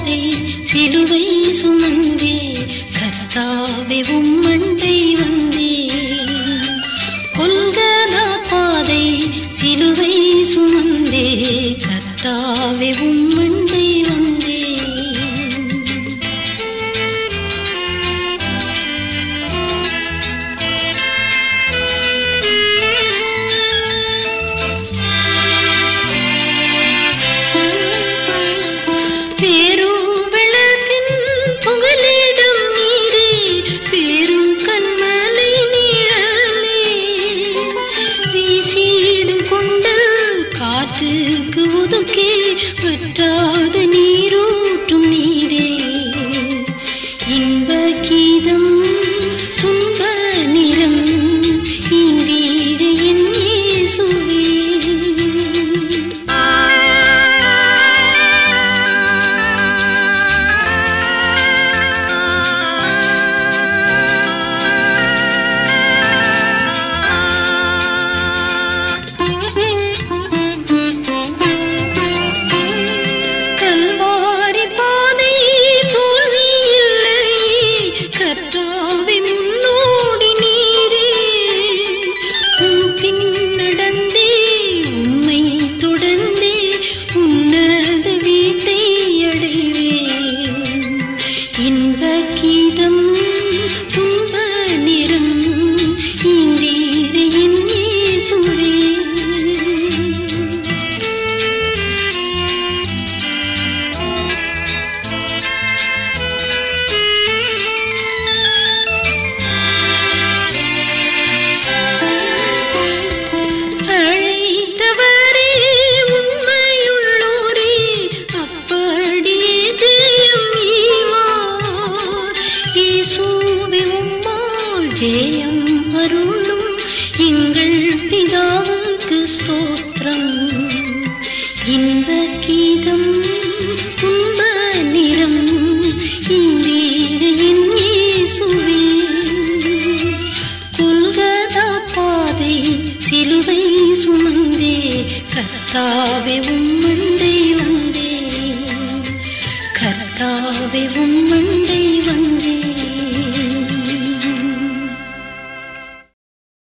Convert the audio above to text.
பாதை சிலுவை சுமந்தே கர்த்தாவே உம்மண்டை வந்தே கொல்கதா பாதை சிலுவை சுமந்தே கர்த்தாவே உம்மண்டை வந்தே பேரும் வெள்ளத்தின் புகலிடம் நீரே பேரும் கண்மலை நீழலே வீசிடும் கொண்டல் காற்றுக்கு ஒதுக்கே வற்றாத நீரூற்றும் நீரே இன்ப கீதம் துன்ப நிறம் இந்தீர என் இயேசுவே கல்வாரி பாதை தோல்வி இல்லை கர்த்தாவை முன்னோடி நீரே உன் பின் நடந்தே உம்மை தொடர்ந்தே உன்னத வீட்டை அடைவேன் இன்ப கீதம் துன்ப நிறம் இந்தீர என் இயேசுவே அழைத்தவரே உண்மையுள்ளோரே அப்படியே ஜெயம் ஈவார் இயேசுவே உம்மால் ஜெயம் அருளும் எங்கள் பிதாவுக்கு ஸ்தோத்திரம் இன்ப கீதம் துன்ப நிறம் இந்தீர என் இயேசுவே கொல்கதா பாதை சிலுவை சுமந்தே கர்த்தாவே உம்மண்டை வந்தே கர்த்தாவே உம்மண்டை வந்தே